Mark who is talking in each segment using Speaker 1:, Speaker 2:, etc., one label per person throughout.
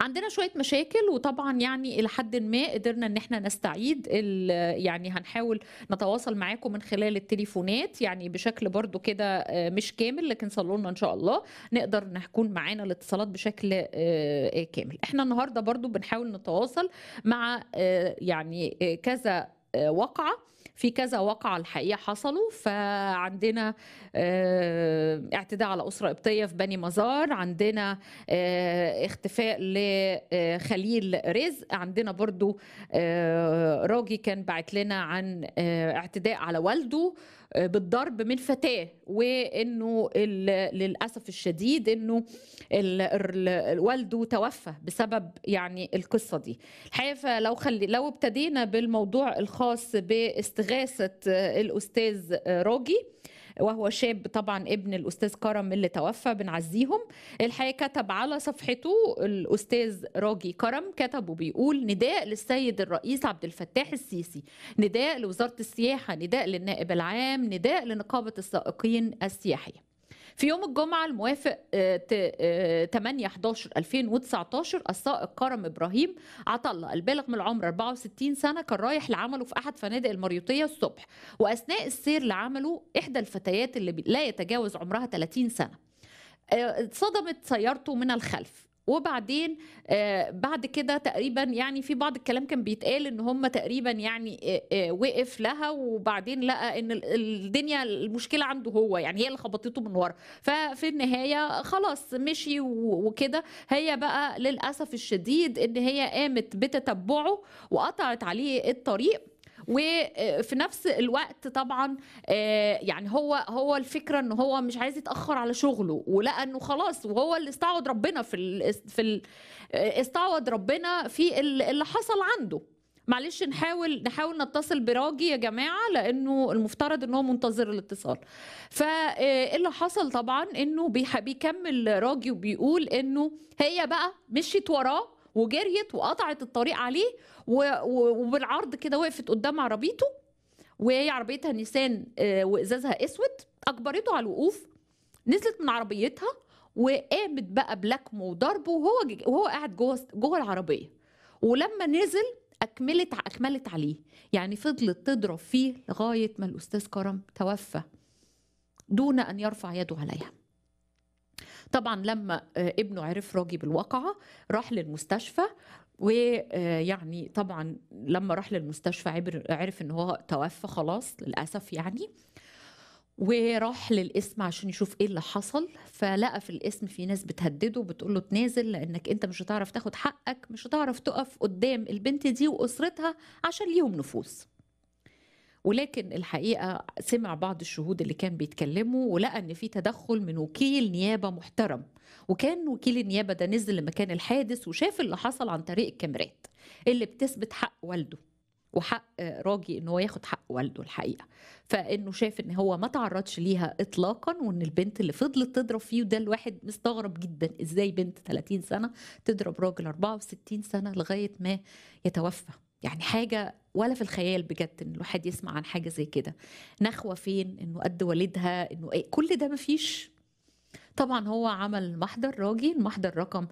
Speaker 1: عندنا شوية مشاكل وطبعًا يعني إلى حدٍ ما قدرنا إن إحنا نستعيد ال يعني هنحاول نتواصل معاكم من خلال التليفونات، يعني بشكل برضه كده آآ مش كامل، لكن صلّوا لنا إن شاء الله نقدر نكون معانا الاتصالات بشكل آآ كامل. إحنا النهارده برضه بنحاول نتواصل مع آآ يعني آآ كذا آآ واقعة، في كذا واقعة الحقيقة حصلوا، فعندنا آآ اعتداء على أسرة قبطية في بني مزار، عندنا آآ اختفاء لخليل رزق، عندنا برضه آآ راجي كان باعت لنا عن آآ اعتداء على والده آآ بالضرب من فتاة، وإنه ال للأسف الشديد إنه ال ال والده توفى بسبب يعني القصة دي. الحقيقة فلو خل لو ابتدينا بالموضوع الخاص باستغاثة الأستاذ راجي، وهو شاب طبعًا ابن الأستاذ كرم اللي توفى بنعزيهم، الحقيقة كتب على صفحته الأستاذ راجي كرم كتب وبيقول: "نداء للسيد الرئيس عبد الفتاح السيسي، نداء لوزارة السياحة، نداء للنائب العام، نداء لنقابة السائقين السياحية". في يوم الجمعة الموافق آآ ت آآ 8/11/2019 السائق كرم إبراهيم عطلة البالغ من العمر 64 سنة كان رايح لعمله في أحد فنادق المريوطية الصبح، وأثناء السير لعمله إحدى الفتيات اللي ب لا يتجاوز عمرها 30 سنة آآ اتصدمت سيارته من الخلف، وبعدين آآ بعد كده تقريبًا يعني في بعض الكلام كان بيتقال إن هم تقريبًا يعني آآ آآ وقف لها وبعدين لقى إن ال الدنيا المشكلة عنده هو، يعني هي اللي خبطته من ورا، ففي النهاية خلاص مشي و وكده، هي بقى للأسف الشديد إن هي قامت بتتبعه وقطعت عليه الطريق، وفي نفس الوقت طبعًا آآ يعني هو هو الفكرة إن هو مش عايز يتأخر على شغله، ولقى إنه خلاص وهو اللي استعوض ربنا في ال اس في ال آآ استعوض ربنا في ال اللي حصل عنده. معلش نحاول نحاول نتصل براجي يا جماعة، لإنه المفترض إن هو منتظر الاتصال. ف آآ إيه اللي حصل طبعًا إنه بيح بيكمل راجي وبيقول إنه هي بقى مشيت وراه وجريت وقطعت الطريق عليه و و وبالعرض كده وقفت قدام عربيته، وهي عربيتها نيسان آآ وإزازها أسود، أجبرته على الوقوف، نزلت من عربيتها وقامت بقى بلكمه وضربه وهو ج وهو قاعد جوّه الس جوّه العربية، ولمّا نزل أكملت أكملت عليه، يعني فضلت تضرب فيه لغاية ما الأستاذ كرم توفى، دون أن يرفع يده عليها. طبعًا لمّا آآ ابنه عرف راجي بالواقعة، راح للمستشفى وآآ يعني طبعًا لمّا راح للمستشفى عبر عرف إن هو توفى خلاص للأسف يعني، وراح للقسم عشان يشوف إيه اللي حصل، فلقى في القسم في ناس بتهدده وبتقول له تنازل لإنك أنت مش هتعرف تاخد حقك، مش هتعرف تقف قدام البنت دي وأسرتها عشان ليهم نفوذ. ولكن الحقيقة سمع بعض الشهود اللي كان بيتكلموا ولقى إن في تدخل من وكيل نيابة محترم، وكان وكيل النيابة ده نزل لمكان الحادث وشاف اللي حصل عن طريق الكاميرات اللي بتثبت حق والده، وحق راجي إن هو ياخد حق والده الحقيقة، فإنه شاف إن هو ما اتعرضش ليها إطلاقًا، وإن البنت اللي فضلت تضرب فيه وده الواحد مستغرب جدًا إزاي بنت 30 سنة تضرب راجل 64 سنة لغاية ما يتوفى، يعني حاجة ولا في الخيال بجد إن الواحد يسمع عن حاجة زي كده، نخوة فين، إنه قد والدها، إنه إيه، كل ده ما فيش. طبعًا هو عمل محضر راجي، المحضر رقم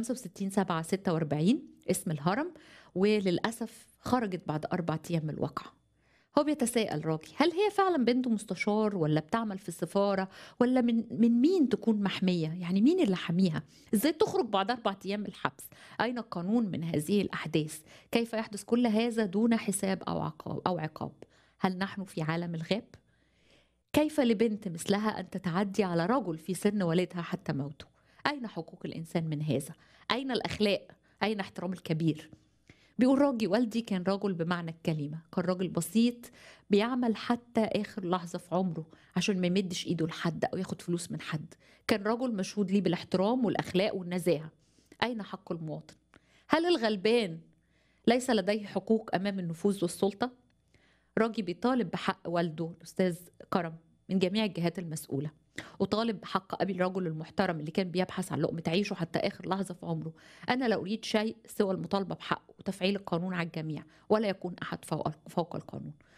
Speaker 1: 65/7/46 اسم الهرم، وللأسف خرجت بعد 4 أيام من الواقعة. هو بيتساءل راجي، هل هي فعلًا بنته مستشار والّا بتعمل في السفارة والّا من من مين تكون محمية، يعني مين اللي حاميها؟ إزاي تخرج بعد 4 أيام من الحبس؟ أين القانون من هذه الأحداث؟ كيف يحدث كل هذا دون حساب أو عقاب أو عقاب؟ هل نحن في عالم الغاب؟ كيف لبنت مثلها أن تتعدي على رجل في سن والدها حتى موته؟ أين حقوق الإنسان من هذا؟ أين الأخلاق؟ أين احترام الكبير؟ بيقول راجي والدي كان رجل بمعنى الكلمة، كان راجل بسيط بيعمل حتى آخر لحظة في عمره عشان ما يمدش إيده لحد أو ياخد فلوس من حد، كان رجل مشهود ليه بالاحترام والأخلاق والنزاهة. أين حق المواطن؟ هل الغلبان ليس لديه حقوق أمام النفوذ والسلطة؟ راجي بيطالب بحق والده الأستاذ كرم من جميع الجهات المسؤولة، وطالب بحق أبي الرجل المحترم اللي كان بيبحث عن لقمة عيشه حتى آخر لحظة في عمره. أنا لا أريد شيء سوى المطالبة بحقه وتفعيل القانون على الجميع، ولا يكون أحد فوق فوق القانون.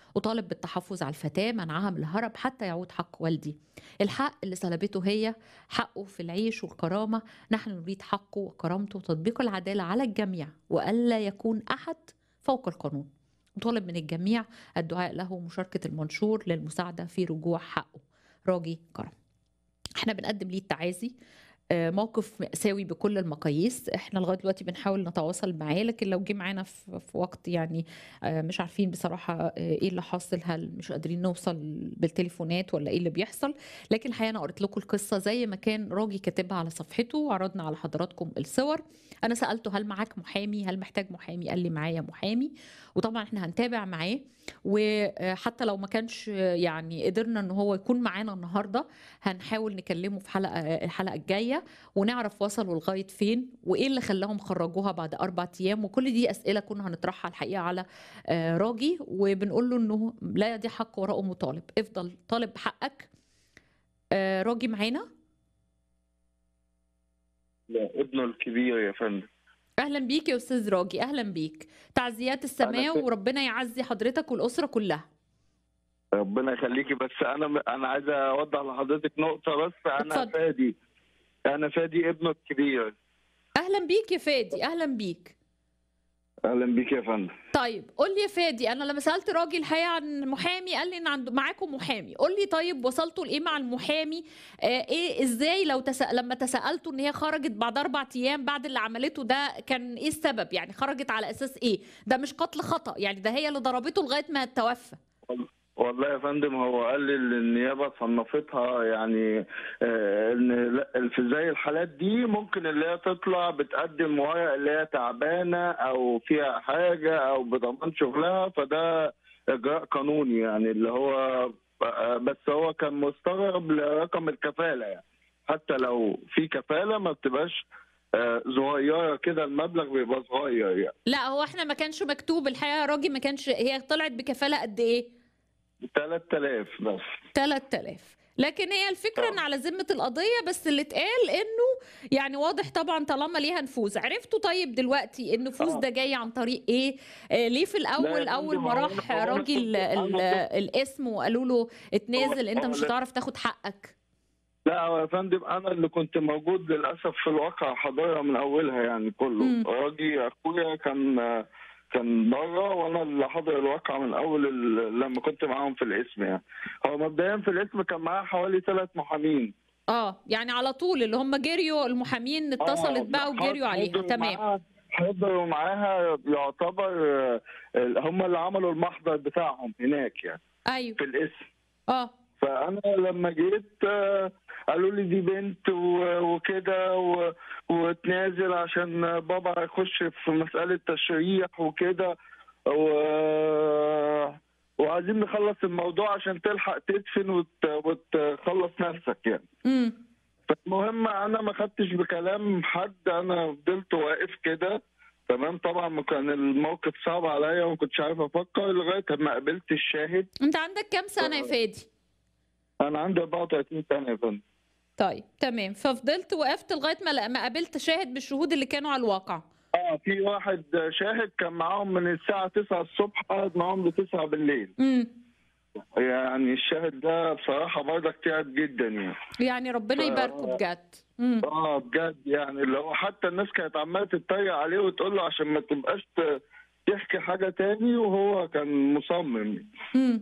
Speaker 1: أطالب بالتحفظ على الفتاة منعها من الهرب حتى يعود حق والدي الحق اللي سلبته هي حقه في العيش والكرامة نحن نريد حقه وكرامته وتطبيق العدالة على الجميع وألا يكون أحد فوق القانون نطالب من الجميع الدعاء له ومشاركة المنشور للمساعدة في رجوع حقه راجي كرم احنا بنقدم ليه التعازي آه، موقف مأساوي بكل المقاييس احنا لغايه دلوقتي بنحاول نتواصل معاه لكن لو جه معانا في في وقت يعني آه، مش عارفين بصراحه آه، ايه اللي حاصل هل مش قادرين نوصل بالتليفونات ولا ايه اللي بيحصل لكن الحقيقه انا قريت لكم القصه زي ما كان راجي كاتبها على صفحته وعرضنا على حضراتكم الصور انا سالته هل معاك محامي هل محتاج محامي قال لي معايا محامي وطبعا احنا هنتابع معاه وحتى لو ما كانش يعني قدرنا ان هو يكون معانا النهارده هنحاول نكلمه في حلقه الحلقه الجايه ونعرف وصلوا لغايه فين وايه اللي خلاهم خرجوها بعد اربع ايام وكل دي اسئله كنا هنطرحها الحقيقه على آه، راجي وبنقول له انه لا يدي حق وراءه مطالب افضل طالب بحقك آه، راجي معانا
Speaker 2: لا ابنه الكبير يا فندم
Speaker 1: اهلا بيك يا استاذ راجي اهلا بيك تعزيات السماء
Speaker 2: أهلا.
Speaker 1: وربنا يعزي حضرتك والاسره كلها
Speaker 2: ربنا يخليكي بس انا انا عايز اوضح لحضرتك نقطه بس انا
Speaker 1: اتفضل.
Speaker 2: فادي انا فادي ابنه الكبير
Speaker 1: اهلا بيك يا فادي اهلا بيك
Speaker 2: اهلا بيك يا فندم
Speaker 1: طيب قول لي يا فادي انا لما سالت راجل الحقيقه عن محامي قال لي ان عنده معاكم محامي قول لي طيب وصلتوا لايه مع المحامي آه ايه ازاي لو تسأ... لما تسالتوا ان هي خرجت بعد اربع ايام بعد اللي عملته ده كان ايه السبب يعني خرجت على اساس ايه ده مش قتل خطا يعني ده هي اللي ضربته لغايه ما توفى
Speaker 2: والله يا فندم هو قال لي ان النيابه صنفتها يعني آه، ان لا- في زي الحالات دي ممكن اللي هي تطلع بتقدم ورق اللي هي تعبانه او فيها حاجه او بضمان شغلها فده اجراء قانوني يعني اللي هو آه، بس هو كان مستغرب لرقم الكفاله يعني حتى لو في كفاله ما بتبقاش آه، صغيره كده المبلغ بيبقى صغير يعني
Speaker 1: لا هو احنا ما كانش مكتوب الحقيقه يا راجل ما كانش هي طلعت بكفاله قد ايه
Speaker 2: 3000 بس
Speaker 1: 3000 لكن هي الفكره
Speaker 2: آه.
Speaker 1: ان على ذمه القضيه بس اللي اتقال انه يعني واضح طبعا طالما ليها نفوذ عرفتوا طيب دلوقتي النفوذ
Speaker 2: آه.
Speaker 1: ده جاي عن طريق ايه آه ليه في الاول
Speaker 2: يا
Speaker 1: اول
Speaker 2: فندم،
Speaker 1: ما
Speaker 2: هو
Speaker 1: راح
Speaker 2: أنا- هو أنا
Speaker 1: راجل
Speaker 2: كنت- أنا
Speaker 1: ال-
Speaker 2: كنت-
Speaker 1: الاسم وقالوا له اتنازل انت
Speaker 2: هو
Speaker 1: مش
Speaker 2: لا.
Speaker 1: هتعرف تاخد حقك
Speaker 2: لا هو يا فندم انا اللي كنت موجود للاسف في الواقع حضرها من اولها يعني كله
Speaker 1: مم.
Speaker 2: راجي اخويا كان كان بره وانا اللي حاضر الواقع من اول ال- لما كنت معاهم في الاسم يعني هو مبدئيا في الاسم كان معاه حوالي ثلاث محامين
Speaker 1: اه يعني على طول اللي هم جريوا المحامين اتصلت
Speaker 2: آه،
Speaker 1: بقى وجريوا عليها
Speaker 2: حضروا
Speaker 1: تمام
Speaker 2: معاها- حضروا معاها يعتبر آه، هم اللي عملوا المحضر بتاعهم هناك يعني
Speaker 1: ايوه
Speaker 2: في الاسم
Speaker 1: اه
Speaker 2: فانا لما جيت آه، قالوا لي دي بنت و- وكده و- وتنازل عشان بابا هيخش في مساله تشريح وكده و... وعايزين نخلص الموضوع عشان تلحق تدفن وت... وتخلص نفسك يعني
Speaker 1: امم
Speaker 2: فالمهم انا ما خدتش بكلام حد انا فضلت واقف كده تمام طبعا ما كان الموقف صعب عليا وما كنتش عارف افكر لغايه ما قابلت الشاهد
Speaker 1: انت عندك كام سنه يا
Speaker 2: آه.
Speaker 1: فادي
Speaker 2: انا عندي 34 سنه يا فندم
Speaker 1: طيب تمام ففضلت وقفت لغايه ما ما قابلت شاهد بالشهود اللي كانوا على الواقع
Speaker 2: اه في واحد شاهد كان معاهم من الساعة 9 الصبح قعد معاهم ل 9 بالليل
Speaker 1: امم
Speaker 2: يعني الشاهد ده بصراحة برضك تعب جدا يعني
Speaker 1: يعني ربنا
Speaker 2: ف-
Speaker 1: يباركه بجد امم
Speaker 2: اه بجد يعني اللي هو حتى الناس كانت عمالة تتريق عليه وتقول له عشان ما تبقاش ت- تحكي حاجة تاني وهو كان مصمم
Speaker 1: امم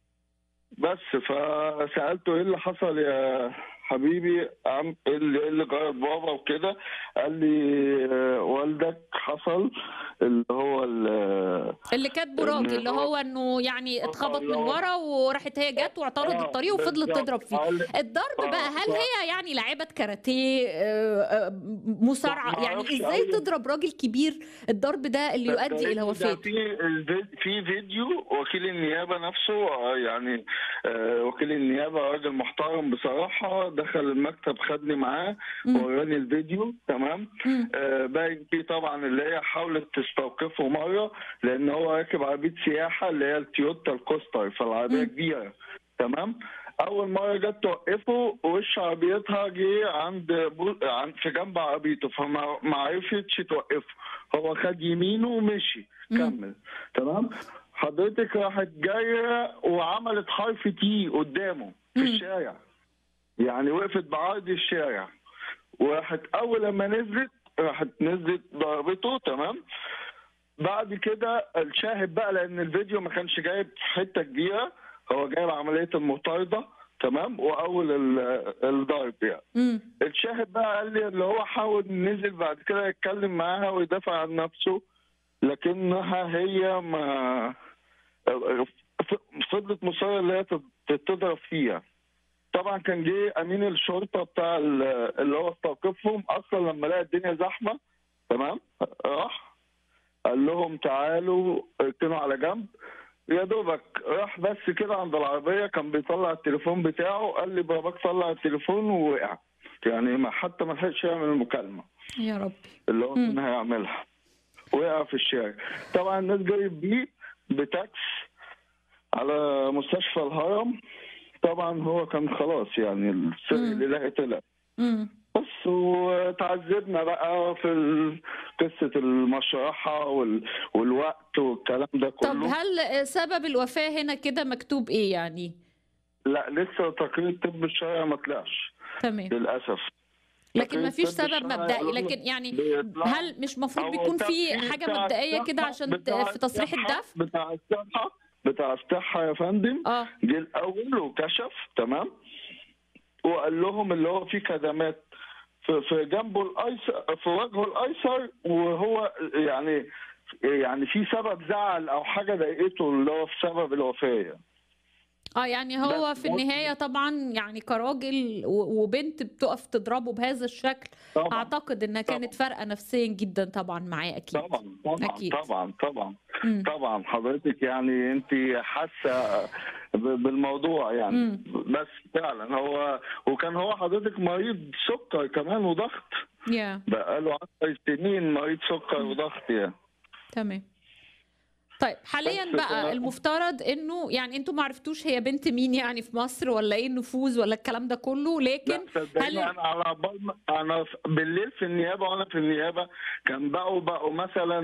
Speaker 2: بس فسألته ايه اللي حصل يا حبيبي عم ايه اللي إيه اللي جرى بابا وكده قال لي آه، والدك حصل اللي هو ال-
Speaker 1: اللي كاتبه
Speaker 2: إن
Speaker 1: راجل اللي
Speaker 2: هو-
Speaker 1: هو انه يعني اتخبط من
Speaker 2: اللي هو-
Speaker 1: ورا وراحت هي جت واعترضت
Speaker 2: آه،
Speaker 1: الطريق وفضلت
Speaker 2: بالظبط.
Speaker 1: تضرب فيه
Speaker 2: قال-
Speaker 1: الضرب
Speaker 2: آه،
Speaker 1: بقى هل
Speaker 2: ف-
Speaker 1: هي يعني لعيبه كاراتيه آه، آه، مصارعه
Speaker 2: ما
Speaker 1: يعني
Speaker 2: أعرفش
Speaker 1: ازاي
Speaker 2: أوي.
Speaker 1: تضرب راجل كبير الضرب ده اللي
Speaker 2: ده-
Speaker 1: يؤدي
Speaker 2: ده-
Speaker 1: الى
Speaker 2: ده
Speaker 1: وفاته
Speaker 2: في الفي- في فيديو وكيل النيابه نفسه آه، يعني آه، وكيل النيابه راجل محترم بصراحه دخل المكتب خدني معاه
Speaker 1: مم.
Speaker 2: وراني الفيديو تمام
Speaker 1: مم.
Speaker 2: آه، باين فيه طبعا اللي هي حاولت تستوقفه مره لان هو راكب عربيه سياحه اللي هي التويوتا الكوستر فالعربيه
Speaker 1: مم.
Speaker 2: كبيره تمام اول مره جت توقفه وش عربيتها جه عند بو... عند في جنب عربيته فما ما عرفتش توقفه هو خد يمينه ومشي
Speaker 1: مم.
Speaker 2: كمل تمام حضرتك راحت جايه وعملت حرف تي قدامه في
Speaker 1: مم.
Speaker 2: الشارع يعني وقفت بعرض الشارع وراحت اول لما نزلت راحت نزلت ضربته تمام بعد كده الشاهد بقى لان الفيديو ما كانش جايب حته كبيره هو جايب عمليه المطارده تمام واول ال- الضرب يعني
Speaker 1: امم
Speaker 2: الشاهد بقى قال لي اللي هو حاول نزل بعد كده يتكلم معاها ويدافع عن نفسه لكنها هي ما فضلت مصرة اللي هي تت- تضرب فيها طبعا كان جه امين الشرطه بتاع ال- اللي هو استوقفهم اصلا لما لقى الدنيا زحمه تمام راح قال لهم تعالوا اركنوا على جنب يا دوبك راح بس كده عند العربيه كان بيطلع التليفون بتاعه قال لي باباك طلع التليفون ووقع يعني ما حتى ما لحقش يعمل المكالمه
Speaker 1: يا ربي
Speaker 2: اللي هو
Speaker 1: مم.
Speaker 2: كان هيعملها وقع في الشارع طبعا الناس جريت بيه بتاكس على مستشفى الهرم طبعا هو كان خلاص يعني السر
Speaker 1: مم.
Speaker 2: الالهي طلع
Speaker 1: امم
Speaker 2: بس وتعذبنا بقى في ال- قصه المشرحه وال... والوقت والكلام ده
Speaker 1: طب
Speaker 2: كله
Speaker 1: هل سبب الوفاة هنا كده مكتوب ايه يعني
Speaker 2: لا لسه تقرير الطب الشرعي ما طلعش
Speaker 1: تمام
Speaker 2: للاسف
Speaker 1: لكن
Speaker 2: تقرير
Speaker 1: ما فيش
Speaker 2: الطب
Speaker 1: سبب
Speaker 2: الشرعي
Speaker 1: مبدئي
Speaker 2: قالوا
Speaker 1: لكن يعني
Speaker 2: بيطلع-
Speaker 1: هل مش مفروض
Speaker 2: هو
Speaker 1: بيكون في
Speaker 2: التقرير
Speaker 1: حاجة
Speaker 2: بتاع
Speaker 1: مبدئية كده
Speaker 2: الصحة-
Speaker 1: عشان
Speaker 2: بتاع
Speaker 1: في تصريح
Speaker 2: الصحة-
Speaker 1: الدفن
Speaker 2: بتاع الصحة بتاع الصحة يا فندم
Speaker 1: اه
Speaker 2: جه الأول وكشف تمام وقال لهم اللي هو في كدمات في في جنبه الأيسر في وجهه الأيسر وهو يعني يعني في سبب زعل أو حاجة ضايقته اللي هو في سبب الوفاة
Speaker 1: اه يعني هو
Speaker 2: بس
Speaker 1: في النهاية طبعا يعني كراجل و- وبنت بتقف تضربه بهذا الشكل
Speaker 2: طبعا
Speaker 1: اعتقد انها كانت فارقة نفسيا جدا طبعا معاه اكيد
Speaker 2: طبعا طبعا
Speaker 1: أكيد.
Speaker 2: طبعا طبعا
Speaker 1: مم.
Speaker 2: طبعا حضرتك يعني انت حاسه ب- بالموضوع يعني
Speaker 1: مم.
Speaker 2: بس فعلا هو وكان هو حضرتك مريض سكر كمان وضغط
Speaker 1: يا
Speaker 2: بقاله 10 سنين مريض سكر وضغط يعني
Speaker 1: تمام طيب حاليا
Speaker 2: بس
Speaker 1: بقى
Speaker 2: ف-
Speaker 1: المفترض انه يعني انتوا ما عرفتوش هي بنت مين يعني في مصر ولا ايه النفوذ ولا الكلام ده كله لكن
Speaker 2: لا صدقني
Speaker 1: هل
Speaker 2: انا على بال ما- انا ف- بالليل في النيابه وانا في النيابه كان بقوا بقوا مثلا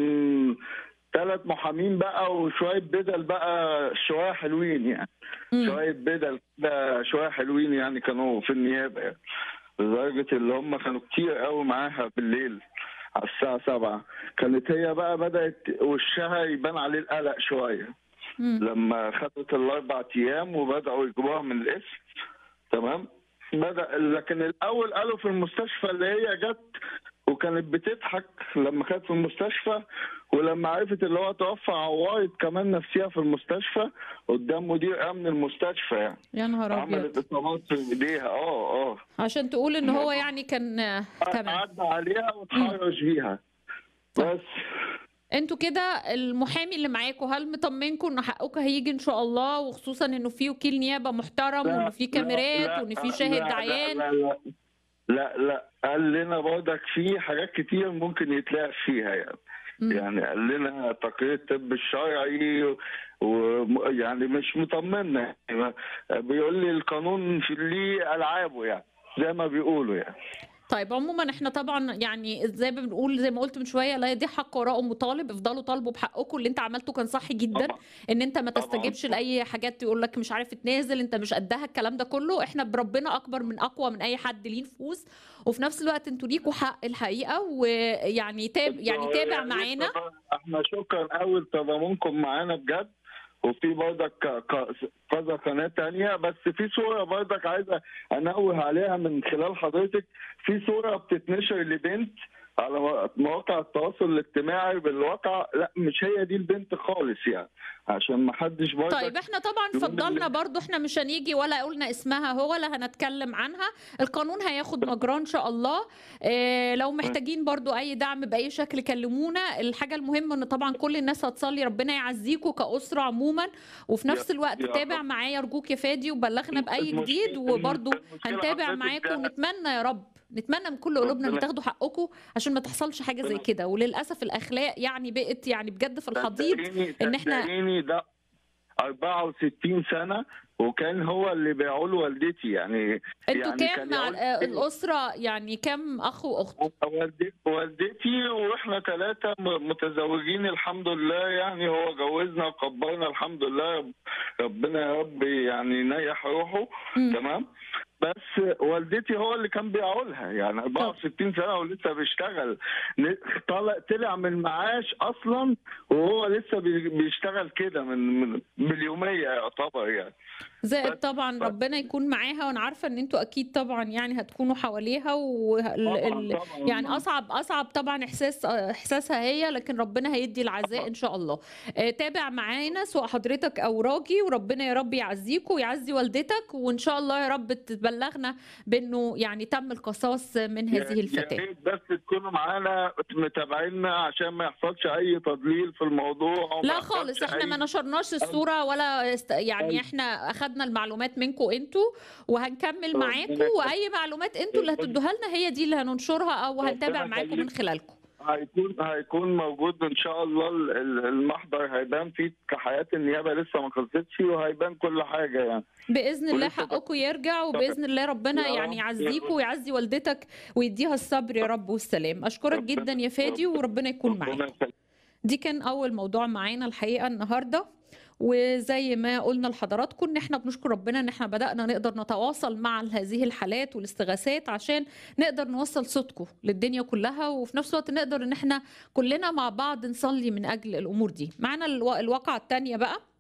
Speaker 2: ثلاث محامين بقى وشويه بدل بقى شويه حلوين يعني
Speaker 1: مم.
Speaker 2: شويه بدل كده شويه حلوين يعني كانوا في النيابه يعني. لدرجه اللي هم كانوا كتير قوي معاها بالليل على الساعه 7 كانت هي بقى بدات وشها يبان عليه القلق شويه
Speaker 1: مم.
Speaker 2: لما خدت الاربع ايام وبداوا يجيبوها من الاسم تمام بدا لكن الاول قالوا في المستشفى اللي هي جت وكانت بتضحك لما كانت في المستشفى ولما عرفت اللي هو توفى عورت كمان نفسها في المستشفى قدام مدير امن المستشفى يعني
Speaker 1: يا نهار
Speaker 2: عملت
Speaker 1: ابيض
Speaker 2: اصابات في ايديها اه اه
Speaker 1: عشان تقول ان هو يعني كان آه، تمام
Speaker 2: عدى عليها وتحرش بيها
Speaker 1: طيب.
Speaker 2: بس
Speaker 1: انتوا كده المحامي اللي معاكم هل مطمنكم ان حقكم هيجي ان شاء الله وخصوصا انه في وكيل نيابه محترم
Speaker 2: لا،
Speaker 1: وان في
Speaker 2: لا،
Speaker 1: كاميرات
Speaker 2: لا،
Speaker 1: وان في
Speaker 2: لا،
Speaker 1: شاهد
Speaker 2: لا،
Speaker 1: عيان
Speaker 2: لا لا لا لا قال لنا برضك في حاجات كتير ممكن يتلاقى فيها يعني
Speaker 1: مم.
Speaker 2: يعني قال لنا تقرير الطب الشرعي ويعني مش مطمنا يعني بيقول لي القانون في ليه العابه يعني زي ما بيقولوا يعني
Speaker 1: طيب عموما احنا طبعا يعني زي ما بنقول زي ما قلت من شويه لا يضيع حق وراءه مطالب افضلوا طالبوا بحقكم اللي انت عملته كان صح جدا
Speaker 2: طبعا
Speaker 1: ان انت ما
Speaker 2: طبعاً.
Speaker 1: تستجبش لاي حاجات يقول لك مش عارف تنازل انت مش قدها الكلام ده كله احنا بربنا اكبر من اقوى من اي حد ليه نفوذ وفي نفس الوقت انتوا ليكوا حق الحقيقه ويعني تاب يعني تابع
Speaker 2: يعني
Speaker 1: معانا
Speaker 2: احنا شكرا قوي لتضامنكم معانا بجد وفي برضك ك- كذا قناه تانية بس في صوره برضك عايزه انوه عليها من خلال حضرتك في صوره بتتنشر لبنت على مواقع التواصل الاجتماعي بالواقع لا مش هي دي البنت خالص يعني عشان ما حدش برضك
Speaker 1: طيب احنا طبعا
Speaker 2: يقول
Speaker 1: فضلنا
Speaker 2: اللي-
Speaker 1: برضو احنا مش هنيجي ولا قلنا اسمها هو ولا هنتكلم عنها القانون هياخد مجراه ان شاء الله اه لو محتاجين برضو اي دعم باي شكل كلمونا الحاجه المهمه ان طبعا كل الناس هتصلي ربنا يعزيكوا كاسره عموما وفي نفس
Speaker 2: يا-
Speaker 1: الوقت
Speaker 2: يا
Speaker 1: تابع
Speaker 2: رب.
Speaker 1: معايا ارجوك يا فادي وبلغنا باي
Speaker 2: المشكلة-
Speaker 1: جديد وبرضو
Speaker 2: المشكلة
Speaker 1: هنتابع
Speaker 2: حضرتك
Speaker 1: معاكم
Speaker 2: ده-
Speaker 1: ونتمنى يا رب نتمنى من كل قلوبنا ان
Speaker 2: ربنا-
Speaker 1: تاخدوا حقكم عشان ما تحصلش حاجه زي
Speaker 2: ربنا-
Speaker 1: كده وللاسف الاخلاق يعني بقت يعني بجد في الحضيض
Speaker 2: صدقيني-
Speaker 1: إن إحنا-
Speaker 2: صدقيني ده 64 سنه وكان هو اللي بيعول والدتي يعني
Speaker 1: انتوا
Speaker 2: يعني
Speaker 1: كام
Speaker 2: كان
Speaker 1: مع
Speaker 2: يعول
Speaker 1: آه، الاسره يعني كام اخ واخت
Speaker 2: والدتي والدتي واحنا ثلاثة متزوجين الحمد لله يعني هو جوزنا وكبرنا الحمد لله ربنا يا رب يعني ينيح روحه
Speaker 1: مم.
Speaker 2: تمام بس والدتي هو اللي كان بيعولها يعني 64 سنه ولسه بيشتغل ن- طلع طلع من معاش اصلا وهو لسه بي- بيشتغل كده من من باليوميه يعتبر يعني
Speaker 1: زائد
Speaker 2: بس-
Speaker 1: طبعا
Speaker 2: بس-
Speaker 1: ربنا يكون معاها وانا عارفه ان انتوا اكيد طبعا يعني هتكونوا حواليها و
Speaker 2: طبعا طبعا
Speaker 1: يعني اصعب اصعب طبعا احساس احساسها هي لكن ربنا هيدي العزاء ان شاء الله آه، تابع معانا سواء حضرتك او راجي وربنا يا رب يعزيكوا ويعزي والدتك وان شاء الله يا رب تبلغنا بانه يعني تم القصاص من
Speaker 2: يا-
Speaker 1: هذه الفتاه
Speaker 2: يا ريت بس تكونوا معانا متابعينا عشان ما يحصلش اي تضليل في الموضوع وما
Speaker 1: لا
Speaker 2: يحصلش
Speaker 1: خالص احنا ما
Speaker 2: أي-
Speaker 1: نشرناش الصوره ولا است... يعني
Speaker 2: أيوة.
Speaker 1: احنا اخدنا المعلومات منكم انتوا وهنكمل
Speaker 2: ربنا
Speaker 1: معاكم
Speaker 2: يخليك.
Speaker 1: واي معلومات انتوا اللي هتدوها لنا هي دي اللي هننشرها او هنتابع
Speaker 2: ربنا
Speaker 1: معاكم من
Speaker 2: يخليك.
Speaker 1: خلالكم
Speaker 2: هيكون هيكون موجود ان شاء الله ال- ال- المحضر هيبان فيه كحياه النيابه لسه ما خلصتش وهيبان كل حاجه يعني
Speaker 1: باذن الله
Speaker 2: ولسه
Speaker 1: حقكم يرجع وباذن الله ربنا
Speaker 2: يا
Speaker 1: يعني
Speaker 2: رب، يا
Speaker 1: يعزيكم
Speaker 2: رب.
Speaker 1: ويعزي والدتك ويديها الصبر يا رب والسلام اشكرك
Speaker 2: ربنا-
Speaker 1: جدا يا فادي
Speaker 2: ربنا-
Speaker 1: وربنا يكون
Speaker 2: ربنا
Speaker 1: معاك
Speaker 2: يخليك.
Speaker 1: دي كان اول موضوع معانا الحقيقه النهارده وزي ما قلنا لحضراتكم ان احنا بنشكر ربنا ان احنا بدانا نقدر نتواصل مع هذه الحالات والاستغاثات عشان نقدر نوصل صوتكم للدنيا كلها وفي نفس الوقت نقدر ان احنا كلنا مع بعض نصلي من اجل الامور دي معانا الوا- الواقعه الثانيه بقى